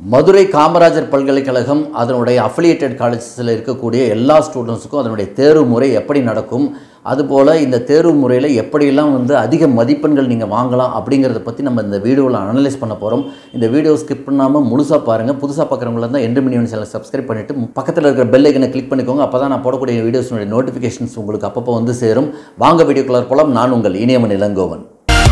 மதுரை காமராஜர் பல்கலைக்கழகம் அதனுடைய அஃபிலியேட்டட் காலேஜஸில் இருக்கக்கூடிய எல்லா ஸ்டூடெண்ட்ஸுக்கும் அதனுடைய தேர்வு முறை எப்படி நடக்கும் அதுபோல் இந்த தேர்வு முறையில் எப்படியெல்லாம் வந்து அதிக மதிப்பெண்கள் நீங்கள் வாங்கலாம் அப்படிங்கிறத பற்றி நம்ம இந்த வீடியோவில் அனலைஸ் பண்ண போகிறோம் இந்த வீடியோ ஸ்கிப் பண்ணாமல் முழுசாக பாருங்கள் புதுசாக பார்க்குறவங்கள தான் எண்டு மினியன் சேனல் சப்ஸ்கிரைப் பண்ணிவிட்டு பக்கத்தில் இருக்கிற பெல் ஐக்கனை கிளிக் பண்ணிக்கோங்க அப்போ தான் நான் போடக்கூடிய வீடியோஸுடைய நோட்டிஃபிகேஷன்ஸ் உங்களுக்கு அப்பப்போ வந்து சேரும் வாங்க வீடியோ கலர் போலாம் நான் உங்கள் இனியமன் இளங்கோவன்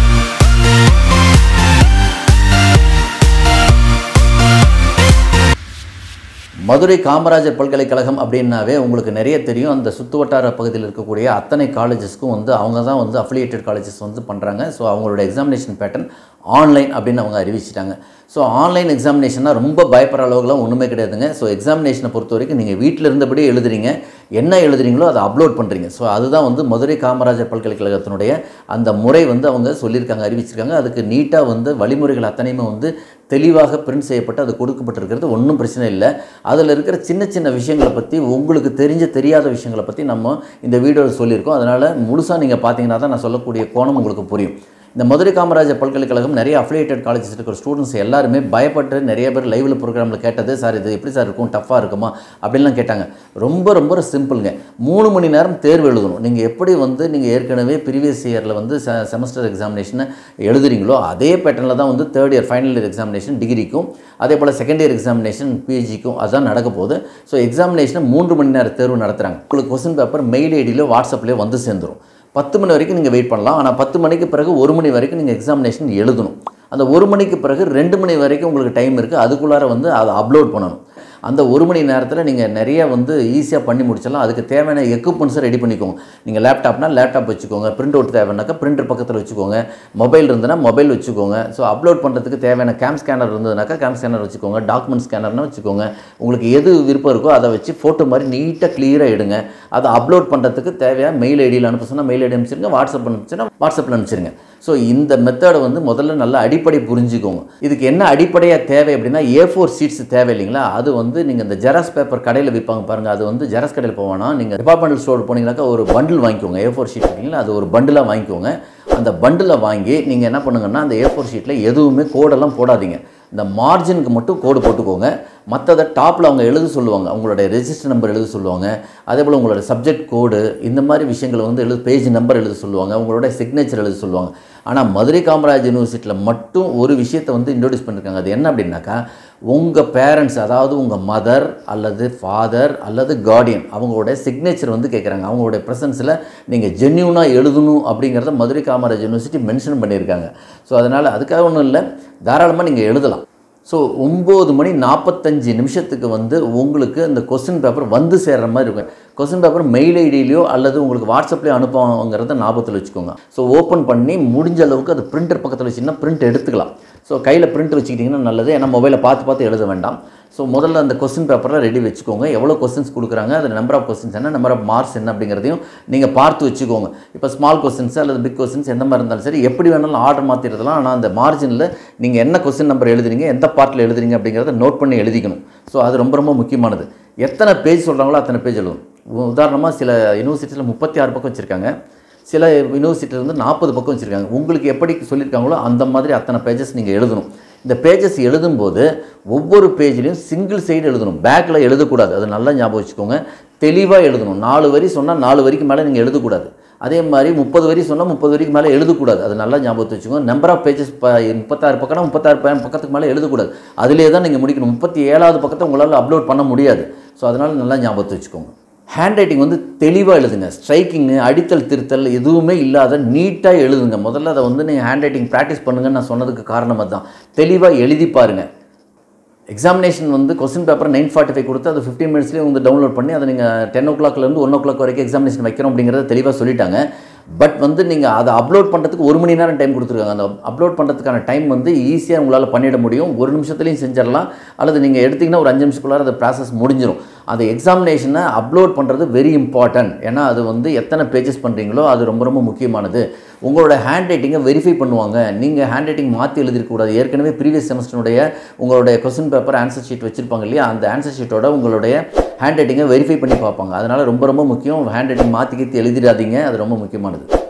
மதுரை காமராஜர் பல்கலைக்கழகம் அப்படின்னாவே உங்களுக்கு நிறைய தெரியும் அந்த சுற்று வட்டார பகுதியில் இருக்கக்கூடிய அத்தனை காலேஜஸ்க்கும் வந்து அவங்க தான் வந்து அஃபிலியேட்டட் காலேஜஸ் வந்து பண்ணுறாங்க ஸோ அவங்களோட எக்ஸாமினேஷன் பேட்டர்ன் ஆன்லைன் அப்படின்னு அவங்க அறிவிச்சிட்டாங்க ஸோ ஆன்லைன் எக்ஸாமினேஷன்னா ரொம்ப பயப்படுற அளவுக்குலாம் ஒன்றுமே கிடையாதுங்க ஸோ எக்ஸாமினேஷனை பொறுத்த வரைக்கும் நீங்கள் வீட்டில் இருந்தபடியே எழுதுறீங்க என்ன எழுதுறீங்களோ அதை அப்லோட் பண்ணுறீங்க ஸோ அதுதான் வந்து மதுரை காமராஜர் பல்கலைக்கழகத்தினுடைய அந்த முறை வந்து அவங்க சொல்லியிருக்காங்க அறிவிச்சிருக்காங்க அதுக்கு நீட்டாக வந்து வழிமுறைகள் அத்தனையுமே வந்து தெளிவாக பிரிண்ட் செய்யப்பட்டு அது கொடுக்கப்பட்டிருக்கிறது ஒன்றும் பிரச்சனை இல்லை அதில் இருக்கிற சின்ன சின்ன விஷயங்களை பற்றி உங்களுக்கு தெரிஞ்ச தெரியாத விஷயங்களை பற்றி நம்ம இந்த வீடியோவில் சொல்லியிருக்கோம் அதனால் முழுசாக நீங்கள் பார்த்தீங்கன்னா தான் நான் சொல்லக்கூடிய கோணம் உங்களுக்கு புரியும் இந்த மதுரை காமராஜர் பல்கலைக்கழகம் நிறைய அஃபிலியேட்டட் காலேஜஸ் இருக்கிற ஸ்டூடெண்ட்ஸ் எல்லாருமே பயப்பட்டு நிறைய பேர் லைவில் ப்ரோக்ராமில் கேட்டது சார் இது எப்படி சார் இருக்கும் டஃப்பாக இருக்குமா அப்படின்லாம் கேட்டாங்க ரொம்ப ரொம்ப சிம்பிளுங்க மூணு மணி நேரம் தேர்வு எழுதணும் நீங்கள் எப்படி வந்து நீங்கள் ஏற்கனவே ப்ரீவியஸ் இயரில் வந்து செ செமஸ்டர் எக்ஸாமினேஷனை எழுதுறீங்களோ அதே பேட்டர்னில் தான் வந்து third year final year examination டிகிரிக்கும் அதே போல் செகண்ட் இயர் எக்ஸாமினேஷன் பிஜிக்கும் அதுதான் நடக்க போகுது ஸோ எக்ஸாமினேஷனை மூன்று மணி நேர தேர்வு நடத்துகிறாங்க உங்களுக்கு கொஸ்டின் பேப்பர் மெயில் ஐடியிலோ வாட்ஸ்அப்லேயோ வந்து சேர்ந்துடும் பத்து மணி வரைக்கும் நீங்கள் வெயிட் பண்ணலாம் ஆனால் பத்து மணிக்கு பிறகு ஒரு மணி வரைக்கும் நீங்கள் எக்ஸாமினேஷன் எழுதணும் அந்த ஒரு மணிக்கு பிறகு ரெண்டு மணி வரைக்கும் உங்களுக்கு டைம் இருக்குது அதுக்குள்ளார வந்து அதை அப்லோட் பண்ணணும் அந்த ஒரு மணி நேரத்தில் நீங்கள் நிறைய வந்து ஈஸியாக பண்ணி முடிச்சிடலாம் அதுக்கு தேவையான எக்யூப்மெண்ட்ஸை ரெடி பண்ணிக்கோங்க நீங்கள் லேப்டாப்னா லேப்டாப் வச்சுக்கோங்க பிரிண்ட் அவுட் தேவைன்னாக்கா பிரிண்டர் பக்கத்தில் வச்சுக்கோங்க மொபைல் இருந்ததுன்னா மொபைல் வச்சுக்கோங்க ஸோ அப்லோட் பண்ணுறதுக்கு தேவையான கேம் ஸ்கேனர் இருந்ததுனாக்கா கேம் ஸ்கேனர் வச்சுக்கோங்க டாக்குமெண்ட் ஸ்கேனர்னு வச்சுக்கோங்க உங்களுக்கு எது விருப்பம் இருக்கோ அதை வச்சு ஃபோட்டோ மாதிரி நீட்டாக கிளியராக எடுங்க அதை அப்லோட் பண்ணுறதுக்கு தேவையான மெயில் ஐடியில் அனுப்ப சொன்னால் மெயில் ஐடி அனுப்பிச்சிருங்க வாட்ஸ்அப் அனுப்பிச்சுன்னா வாட்ஸ்அப்பில் அனுப்பிச்சிருங்க ஸோ இந்த மெத்தடை வந்து முதல்ல நல்ல அடிப்படை புரிஞ்சுக்கோங்க இதுக்கு என்ன அடிப்படையாக தேவை அப்படின்னா ஏ ஃபோர் சீட்ஸ் தேவை இல்லைங்களா அது வந்து நீங்கள் இந்த ஜெராக்ஸ் பேப்பர் கடையில் விற்பாங்க பாருங்கள் அது வந்து ஜெராக்ஸ் கடையில் போவானா நீங்கள் டிபார்ட்மெண்டல் ஸ்டோர் போனீங்கன்னாக்கா ஒரு பண்டில் வாங்கிக்கோங்க ஏ ஃபோர் ஷீட் இல்லைங்களா அது ஒரு பண்டிலாக வாங்கிக்கோங்க அந்த பண்டில் வாங்கி நீங்கள் என்ன பண்ணுங்கன்னா அந்த ஏ ஃபோர் ஷீட்டில் எதுவுமே கோடெல்லாம் போடாதீங்க இந்த மார்ஜினுக்கு மட்டும் கோடு போட்டுக்கோங்க மற்றதை டாப்பில் அவங்க எழுத சொல்லுவாங்க அவங்களுடைய ரெஜிஸ்டர் நம்பர் எழுத சொல்லுவாங்க அதே போல் உங்களோட சப்ஜெக்ட் கோடு இந்த மாதிரி விஷயங்களை வந்து எழுத பேஜ் நம்பர் எழுத சொல்லுவாங்க உங்களோட சிக்னேச்சர் எழுத சொல்லுவாங்க ஆனால் மதுரை காமராஜ் யூனிவர்சிட்டியில் மட்டும் ஒரு விஷயத்தை வந்து இன்ட்ரடியூஸ் பண்ணியிருக்காங்க அது என்ன அப்படின்னாக்கா உங்கள் பேரண்ட்ஸ் அதாவது உங்கள் மதர் அல்லது ஃபாதர் அல்லது கார்டியன் அவங்களோட சிக்னேச்சர் வந்து கேட்குறாங்க அவங்களுடைய ப்ரெசன்ஸில் நீங்கள் ஜென்யூனாக எழுதணும் அப்படிங்கிறத மதுரை காமராஜ் யூனிவர்சிட்டி மென்ஷன் பண்ணியிருக்காங்க ஸோ அதனால் அதுக்காக ஒன்றும் இல்லை தாராளமாக நீங்கள் எழுதலாம் ஸோ ஒம்பது மணி நாற்பத்தஞ்சு நிமிஷத்துக்கு வந்து உங்களுக்கு இந்த கொஸ்டின் பேப்பர் வந்து சேர்கிற மாதிரி இருக்கும் கொஸ்டின் பேப்பர் மெயில் ஐடியிலையோ அல்லது உங்களுக்கு வாட்ஸ்அப்லேயோ அனுப்புவாங்கிறத ஞாபகத்தில் வச்சுக்கோங்க ஸோ ஓப்பன் பண்ணி முடிஞ்ச அளவுக்கு அது பிரிண்டர் பக்கத்தில் வச்சிங்கன்னா பிரிண்ட் எடுத்துக்கலாம் ஸோ கையில் பிரிண்ட் வச்சுக்கிட்டிங்கன்னா நல்லது ஏன்னா மொபைலை பார்த்து பார்த்து எழுத வேண்டாம் ஸோ முதல்ல அந்த கொஸ்டின் பேப்பரில் ரெடி வச்சுக்கோங்க எவ்வளோ கொஸ்டின்ஸ் கொடுக்குறாங்க அது நம்பர் ஆஃப் கொஸ்டின்ஸ் என்ன நம்பர் ஆஃப் மார்க்ஸ் என்ன அப்படிங்கிறதையும் நீங்கள் பார்த்து வச்சுக்கோங்க இப்போ ஸ்மால் கொஸ்டின்ஸ் அல்லது பிக் கொஸ்டின்ஸ் எந்த மாதிரி இருந்தாலும் சரி எப்படி வேணாலும் ஆர்டர் மாற்றிடலாம் ஆனால் அந்த மார்ஜினில் நீங்கள் என்ன கொஸ்டின் நம்பர் எழுதுறீங்க எந்த பார்ட்டில் எழுதுறீங்க அப்படிங்கிறத நோட் பண்ணி எழுதிக்கணும் ஸோ அது ரொம்ப ரொம்ப முக்கியமானது எத்தனை பேஜ் சொல்கிறாங்களோ அத்தனை பேஜ் எழுதும் உதாரணமாக சில யூனிவர்சிட்டியில் முப்பத்தி ஆறு பக்கம் வச்சுருக்காங்க சில யூனிவர்சிட்டியில் வந்து நாற்பது பக்கம் வச்சுருக்காங்க உங்களுக்கு எப்படி சொல்லியிருக்காங்களோ அந்த மாதிரி அத்தனை பேஜஸ் நீங்கள் எழுதணும் இந்த பேஜஸ் எழுதும்போது ஒவ்வொரு பேஜ்லேயும் சிங்கிள் சைடு எழுதணும் பேக்கில் எழுதக்கூடாது அது நல்லா ஞாபகம் வச்சுக்கோங்க தெளிவாக எழுதணும் நாலு வரி சொன்னால் நாலு வரிக்கு மேலே நீங்கள் எழுதக்கூடாது அதே மாதிரி முப்பது வரி சொன்னால் முப்பது வரிக்கு மேலே எழுதக்கூடாது அது நல்லா ஞாபகத்தை வச்சுக்கோங்க நம்பர் ஆஃப் பேஜஸ் இப்போ முப்பத்தாறு பக்கம்னா முப்பத்தாறு பக்கத்துக்கு மேலே எழுதக்கூடாது அதிலே தான் நீங்கள் முடிக்கணும் முப்பத்தி ஏழாவது பக்கத்தை உங்களால் அப்லோட் பண்ண முடியாது ஸோ அதனால் நல்லா ஞாபகத்தை வச்சுக்கோங்க ஹேண்ட் ரைட்டிங் வந்து தெளிவாக எழுதுங்க ஸ்ட்ரைக்கிங்கு அடித்தல் திருத்தல் எதுவுமே இல்லாத நீட்டாக எழுதுங்க முதல்ல அதை வந்து நீங்கள் ஹேண்ட் ரைட்டிங் ப்ராக்டிஸ் பண்ணுங்கன்னு நான் சொன்னதுக்கு காரணம் அதுதான் தெளிவாக எழுதி பாருங்கள் எக்ஸாமினேஷன் வந்து question paper nine forty five கொடுத்து அது ஃபிஃப்டீன் மினிட்ஸ்லேயே வந்து டவுன்லோட் பண்ணி அதை நீங்கள் டென் ஓ கிளாக்லேருந்து ஒன் ஓ கிளாக் வரைக்கும் எக்ஸாமினேஷன் வைக்கிறோம் அப்படிங்கிறத தெளிவாக சொல்லிட்டாங்க பட் வந்து நீங்கள் அதை அப்லோட் பண்ணுறதுக்கு ஒரு மணி நேரம் டைம் கொடுத்துருக்காங்க அந்த அப்லோட் பண்ணுறதுக்கான டைம் வந்து ஈஸியாக உங்களால் பண்ணிட முடியும் ஒரு நிமிஷத்துலையும் செஞ்சிடலாம் அல்லது நீங்கள் எடுத்திங்கன்னா ஒரு அஞ்சு நிமிஷத்துக்குள்ளார அந்த ப்ராசஸ் முடிஞ்சிடும் அந்த எக்ஸாமினேஷனை அப்லோட் பண்ணுறது வெரி இம்பார்ட்டன்ட் ஏன்னா அது வந்து எத்தனை பேஜஸ் பண்ணுறீங்களோ அது ரொம்ப ரொம்ப முக்கியமானது உங்களோட ஹேண்ட் ரைட்டிங்கை வெரிஃபை பண்ணுவாங்க நீங்கள் ஹேண்ட் ரைட்டிங் மாற்றி எழுதிருக்கக்கூடாது ஏற்கனவே ப்ரீவியஸ் செமஸ்டருடைய உங்களுடைய கொஸ்டின் பேப்பர் ஆன்சர் ஷீட் வச்சுருப்பாங்க இல்லையா அந்த ஆன்சர் ஷீட்டோட உங்களுடைய ஹேண்ட் ரைட்டிங்கை வெரிஃபை பண்ணி பார்ப்பாங்க அதனால் ரொம்ப ரொம்ப முக்கியம் ஹேண்ட் ரைட்டிங் மாற்றி கீத்தி எழுதிடாதீங்க அது ரொம்ப முக்கியமானது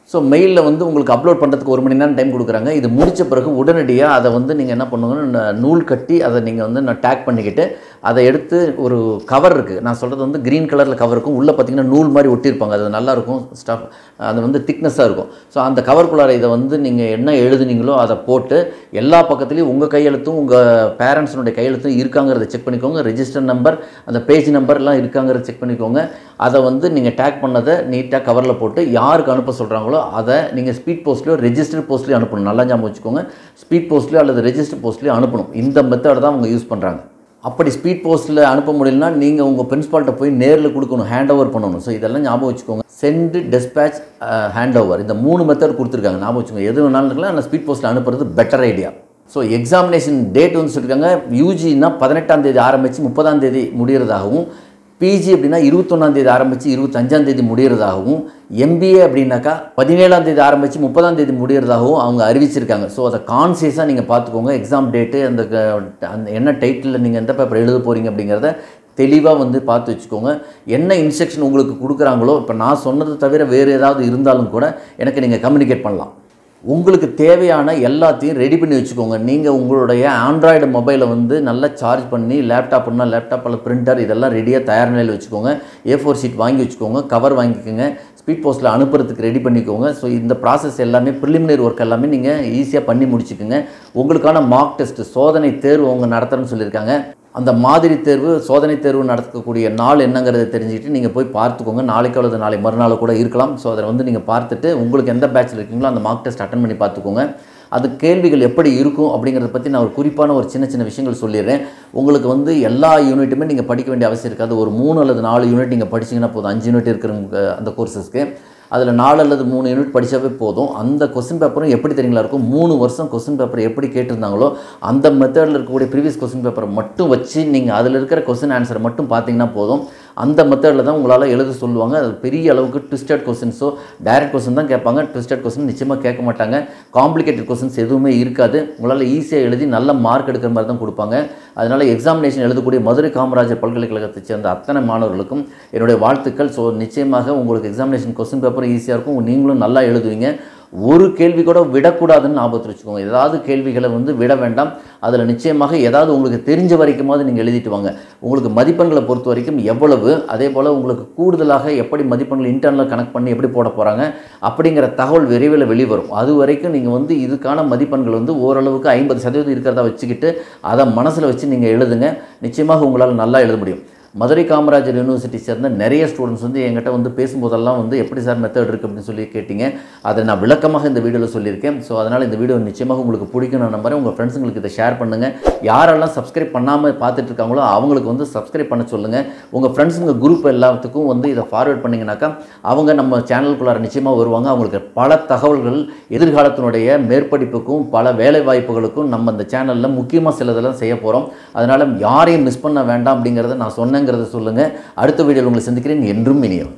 ஸோ மெயிலில் வந்து உங்களுக்கு அப்லோட் பண்ணுறதுக்கு ஒரு மணி நேரம் டைம் கொடுக்குறாங்க இது முடித்த பிறகு உடனடியாக அதை வந்து நீங்கள் என்ன பண்ணுங்கன்னா நூல் கட்டி அதை நீங்கள் வந்து நான் டேக் பண்ணிக்கிட்டு அதை எடுத்து ஒரு கவர் இருக்குது நான் சொல்கிறது வந்து க்ரீன் கலரில் கவர் இருக்கும் உள்ளே பார்த்தீங்கன்னா நூல் மாதிரி ஒட்டியிருப்பாங்க அது நல்லாயிருக்கும் ஸ்டஃப் அது வந்து திக்னஸாக இருக்கும் ஸோ அந்த கவருக்குள்ளார இதை வந்து நீங்கள் என்ன எழுதுனீங்களோ அதை போட்டு எல்லா பக்கத்துலேயும் உங்கள் கையெழுத்தும் உங்கள் பேரண்ட்ஸினுடைய கையெழுத்தும் இருக்காங்கிறத செக் பண்ணிக்கோங்க ரெஜிஸ்டர் நம்பர் அந்த பேஜ் நம்பர்லாம் இருக்காங்கிறத செக் பண்ணிக்கோங்க அதை வந்து நீங்கள் டேக் பண்ணதை நீட்டாக கவரில் போட்டு யாருக்கு அனுப்ப சொல்கிறாங்களோ அதை நீங்கள் ஸ்பீட் போஸ்ட்லையோ ரெஜிஸ்டர் போஸ்ட்லேயோ அனுப்பணும் நல்லா ஞாபகம் வச்சுக்கோங்க ஸ்பீட் போஸ்ட்லையோ அல்லது ரெஜிஸ்டர் போஸ்ட்லேயோ அனுப்பணும் இந்த மெத்தட் தான் அவங்க யூஸ் பண்ணுறாங்க அப்படி ஸ்பீட் போஸ்ட்டில் அனுப்ப முடியலனா நீங்கள் உங்கள் பிரின்ஸ்பால்கிட்ட போய் நேரில் கொடுக்கணும் ஹேண்ட் ஓவர் பண்ணணும் ஸோ இதெல்லாம் ஞாபகம் வச்சுக்கோங்க சென்டு டெஸ்பேச் ஹேண்ட் ஓவர் இந்த மூணு மெத்தட் கொடுத்துருக்காங்க ஞாபகம் வச்சுக்கோங்க எது வேணாலும் இருக்கலாம் ஆனால் ஸ்பீட் போஸ்ட்டில் அனுப்புறது better idea so examination date வந்து சொல்லியிருக்காங்க யூஜினா பதினெட்டாம் தேதி ஆரம்பித்து முப்பதாம் தேதி முடிகிறதாகவும் பிஜி அப்படின்னா இருபத்தொன்னாம் தேதி ஆரம்பித்து இருபத்தஞ்சாம் தேதி முடிகிறதாகவும் எம்பிஏ அப்படின்னாக்கா பதினேழாம் தேதி ஆரம்பித்து முப்பதாம் தேதி முடிகிறதாகவும் அவங்க அறிவிச்சிருக்காங்க ஸோ அதை கான்சியஸாக நீங்கள் பார்த்துக்கோங்க எக்ஸாம் டேட்டு அந்த க- அந்த என்ன டைட்டிலில் நீங்கள் எந்த பேப்பர் எழுத போகிறீங்க அப்படிங்கிறத தெளிவாக வந்து பார்த்து வச்சுக்கோங்க என்ன இன்ஸ்ட்ரக்ஷன் உங்களுக்கு கொடுக்குறாங்களோ இப்போ நான் சொன்னது தவிர வேறு ஏதாவது இருந்தாலும் கூட எனக்கு நீங்கள் கம்யூனிகேட் பண்ணலாம் உங்களுக்கு தேவையான எல்லாத்தையும் ரெடி பண்ணி வச்சுக்கோங்க நீங்கள் உங்களுடைய ஆண்ட்ராய்டு மொபைலை வந்து நல்லா சார்ஜ் பண்ணி லேப்டாப்னா லேப்டாப் அல்லது பிரிண்டர் இதெல்லாம் ரெடியாக தயார் நிலையில் வச்சுக்கோங்க ஏ ஃபோர் ஷீட் வாங்கி வச்சுக்கோங்க கவர் வாங்கிக்கோங்க ஸ்பீட் போஸ்ட்டில் அனுப்புறதுக்கு ரெடி பண்ணிக்கோங்க ஸோ இந்த ப்ராசஸ் எல்லாமே ப்ரிலிமினரி ஒர்க் எல்லாமே நீங்கள் ஈஸியாக பண்ணி முடிச்சுக்கோங்க உங்களுக்கான மார்க் டெஸ்ட் சோதனை தேர்வு அவங்க நடத்துகிறேன்னு சொல்லியிருக்காங்க அந்த மாதிரி தேர்வு சோதனை தேர்வு நடத்தக்கூடிய நாள் என்னங்கிறத தெரிஞ்சுக்கிட்டு நீங்கள் போய் பார்த்துக்கோங்க நாளைக்கு அல்லது நாளை மறுநாள் கூட இருக்கலாம் ஸோ அதை வந்து நீங்கள் பார்த்துட்டு உங்களுக்கு எந்த பேட்சில் இருக்கீங்களோ அந்த மார்க் டெஸ்ட் அட்டன் பண்ணி பார்த்துக்கோங்க அது கேள்விகள் எப்படி இருக்கும் அப்படிங்கிறத பற்றி நான் ஒரு குறிப்பான ஒரு சின்ன சின்ன விஷயங்கள் சொல்லிடுறேன் உங்களுக்கு வந்து எல்லா யூனிட்டுமே நீங்கள் படிக்க வேண்டிய அவசியம் இருக்காது ஒரு மூணு அல்லது நாலு யூனிட் நீங்கள் படிச்சீங்கன்னா போதும் அஞ்சு யூனிட் இருக்கிற அந்த கோர்சஸ்க்கு அதில் நாலு அல்லது மூணு யூனிட் படித்தாவே போதும் அந்த கொஸ்டின் பேப்பரும் எப்படி தெரியுங்களா இருக்கும் மூணு வருஷம் கொஸ்டின் பேப்பர் எப்படி கேட்டிருந்தாங்களோ அந்த மெத்தடில் இருக்கக்கூடிய ப்ரீவியஸ் கொஸ்டின் பேப்பரை மட்டும் வச்சு நீங்கள் அதில் இருக்கிற கொஸ்டின் ஆன்சரை மட்டும் பார்த்தீங்கன்னா போதும் அந்த மெத்தடில் தான் உங்களால் எழுத சொல்லுவாங்க அது பெரிய அளவுக்கு ட்விஸ்டட் கொஸ்டின்ஸோ டைரக்ட் கொஸ்டின் தான் கேட்பாங்க ட்விஸ்டட் கொஸ்டின் நிச்சயமாக கேட்க மாட்டாங்க காம்ப்ளிகேட்டட் கொஸ்டின்ஸ் எதுவுமே இருக்காது உங்களால் ஈஸியாக எழுதி நல்ல மார்க் எடுக்கிற மாதிரி தான் கொடுப்பாங்க அதனால் எக்ஸாமினேஷன் எழுதக்கூடிய மதுரை காமராஜர் பல்கலைக்கழகத்தை சேர்ந்த அத்தனை மாணவர்களுக்கும் என்னுடைய வாழ்த்துக்கள் ஸோ நிச்சயமாக உங்களுக்கு எக்ஸாமினேஷன் கொஸ்டின் பேப்பரும் ஈஸியாக இருக்கும் நீங்களும் நல்லா எழுதுவீங்க ஒரு கேள்வி கூட விடக்கூடாதுன்னு ஞாபகத்தில் வச்சுக்கோங்க ஏதாவது கேள்விகளை வந்து விட வேண்டாம் அதில் நிச்சயமாக ஏதாவது உங்களுக்கு தெரிஞ்ச வரைக்குமாவது நீங்கள் எழுதிட்டு வாங்க உங்களுக்கு மதிப்பெண்களை பொறுத்த வரைக்கும் எவ்வளவு அதே போல் உங்களுக்கு கூடுதலாக எப்படி மதிப்பெண்கள் இன்டர்னல் கனெக்ட் பண்ணி எப்படி போட போகிறாங்க அப்படிங்கிற தகவல் விரைவில் வெளிவரும் அது வரைக்கும் நீங்கள் வந்து இதுக்கான மதிப்பெண்கள் வந்து ஓரளவுக்கு ஐம்பது சதவீதம் இருக்கிறதா வச்சுக்கிட்டு அதை மனசில் வச்சு நீங்கள் எழுதுங்க நிச்சயமாக உங்களால் நல்லா எழுத முடியும் மதுரை காமராஜர் யூனிவர்சிட்டி சேர்ந்த நிறைய ஸ்டூடெண்ட்ஸ் வந்து என்கிட்ட வந்து பேசும்போதெல்லாம் வந்து எப்படி சார் மெத்தட் இருக்குது அப்படின்னு சொல்லி கேட்டிங்க அதை நான் விளக்கமாக இந்த வீடியோவில் சொல்லியிருக்கேன் ஸோ அதனால் இந்த வீடியோ நிச்சயமாக உங்களுக்கு பிடிக்கும் நான் நம்புறேன் உங்கள் ஃப்ரெண்ட்ஸுங்களுக்கு இதை ஷேர் பண்ணுங்கள் யாரெல்லாம் சப்ஸ்கிரைப் பண்ணாமல் பார்த்துட்டு இருக்காங்களோ அவங்களுக்கு வந்து சப்ஸ்கிரைப் பண்ண சொல்லுங்கள் உங்கள் ஃப்ரெண்ட்ஸுங்க குரூப் எல்லாத்துக்கும் வந்து இதை ஃபார்வேர்ட் பண்ணிங்கனாக்கா அவங்க நம்ம சேனலுக்குள்ளார நிச்சயமாக வருவாங்க அவங்களுக்கு பல தகவல்கள் எதிர்காலத்தினுடைய மேற்படிப்புக்கும் பல வேலை வாய்ப்புகளுக்கும் நம்ம இந்த சேனலில் முக்கியமாக சிலதெல்லாம் செய்ய போகிறோம் அதனால் யாரையும் மிஸ் பண்ண வேண்டாம் அப்படிங்கிறத நான் சொன்னேங்கிறத சொல்லுங்கள் அடுத்த வீடியோவில் உங்களை சந்திக்கிறேன் என்றும் இனியும்